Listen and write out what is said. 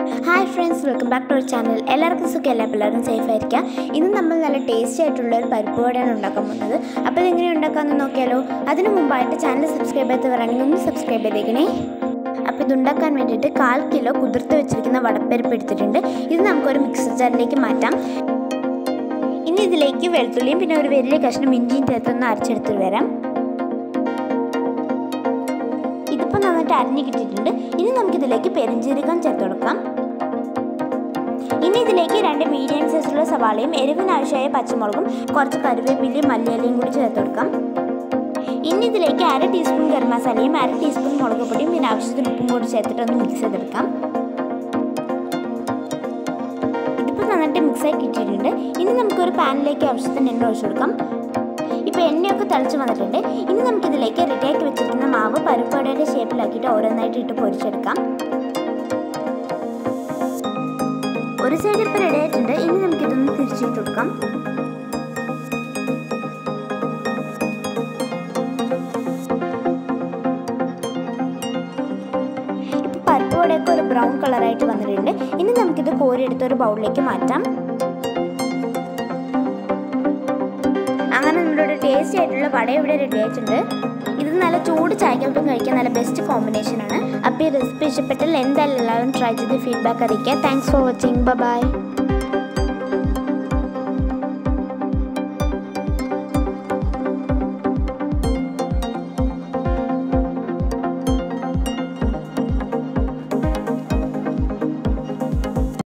hi friends welcome back to our channel എല്ലാവർക്കും സുഖം എല്ലാ പിള്ളേരും സേഫ് ആയിരിക്കാം ഇന്ന് നമ്മൾ നല്ല ടേസ്റ്റി ആയിട്ടുള്ള ഒരു പരിപ്പ് വടയാണ് ഉണ്ടാക്കാൻ പോകുന്നത് അപ്പോൾ ഇതെങ്ങനെ ഉണ്ടാക്കാമെന്ന് നോക്കിയാലോ അതിന് മുമ്പായിട്ട് ചാനൽ സബ്സ്ക്രൈബ് ചെയ്തവരാണെങ്കിൽ ഒന്ന് സബ്സ്ക്രൈബ് ചെയ്തേക്കണേ അപ്പോൾ ഇതുണ്ടാക്കാൻ വേണ്ടിയിട്ട് കാൽ കിലോ കുതിർത്ത് വെച്ചിരിക്കുന്ന വടപ്പരിപ്പ് എടുത്തിട്ടുണ്ട് ഇത് നമുക്കൊരു മിക്സർ ജാറിലേക്ക് മാറ്റാം ഇനി ഇതിലേക്ക് വെളുത്തുള്ളിയും പിന്നെ ഒരു വലിയ കഷ്ണം ഇഞ്ചിയും ചേർത്തൊന്ന് അരച്ചെടുത്തിട്ട് വരാം ഇതിപ്പോൾ നന്നായിട്ട് അരിഞ്ഞ് കിട്ടിയിട്ടുണ്ട് ഇനി നമുക്കിതിലേക്ക് പെരിഞ്ചീരകം ചേർത്ത് കൊടുക്കാം ഇനി ഇതിലേക്ക് രണ്ട് മീഡിയം സൈസിലുള്ള സവാളയും എരിവിന് ആവശ്യമായ പച്ചമുളകും കുറച്ച് കറിവേപ്പിലയും മല്ലിയിലയും കൂടി ചേർത്ത് കൊടുക്കാം ഇനി ഇതിലേക്ക് അര ടീസ്പൂൺ ഗരം മസാലയും അര ടീസ്പൂൺ മുളക് പൊടിയും പിന്നെ ആവശ്യത്തിന് ഉപ്പും കൂടി ചേർത്തിട്ട് ഒന്ന് മിക്സ് ചെയ്തെടുക്കാം ഇതിപ്പോൾ നന്നായിട്ട് മിക്സായി കിട്ടിയിട്ടുണ്ട് ഇനി നമുക്കൊരു പാനിലേക്ക് ആവശ്യത്തിന് എണ്ണ ഒഴിച്ചു കൊടുക്കാം ഇപ്പോൾ എണ്ണയൊക്കെ തിളച്ച് വന്നിട്ടുണ്ട് ഇനി നമുക്കിതിലേക്ക് റെഡിയാക്കി വെച്ചിരിക്കുന്ന മാവ് പരിപ്പടയുടെ ഷേപ്പിലാക്കിയിട്ട് ഓരോന്നായിട്ട് ഇട്ട് പൊരിച്ചെടുക്കാം ഒരു സൈഡ് ഇപ്പോൾ റെഡി ആയിട്ടുണ്ട് ഇനി നമുക്കിതൊന്ന് തിരിച്ചിട്ട് കൊടുക്കാം ഇപ്പോൾ പരിപ്പ് വടയൊക്കെ ഒരു ബ്രൗൺ കളറായിട്ട് വന്നിട്ടുണ്ട് ഇനി നമുക്കിത് കോരിയെടുത്ത് ഒരു ബൗളിലേക്ക് മാറ്റാം അങ്ങനെ നമ്മുടെ ടേസ്റ്റി ആയിട്ടുള്ള വട ഇവിടെ റെഡി ആയിട്ടുണ്ട് ഇത് നല്ല ചൂട് ചായക്കൊപ്പം കഴിക്കാൻ നല്ല ബെസ്റ്റ് കോമ്പിനേഷൻ ആണ് അപ്പോൾ ഈ റെസിപ്പി ഇഷ്ടപ്പെട്ടാൽ എന്തായാലും എല്ലാവരും ട്രൈ ചെയ്ത് ഫീഡ്ബാക്ക് അറിയിക്കുക താങ്ക്സ് ഫോർ വാച്ചിങ് ബൈ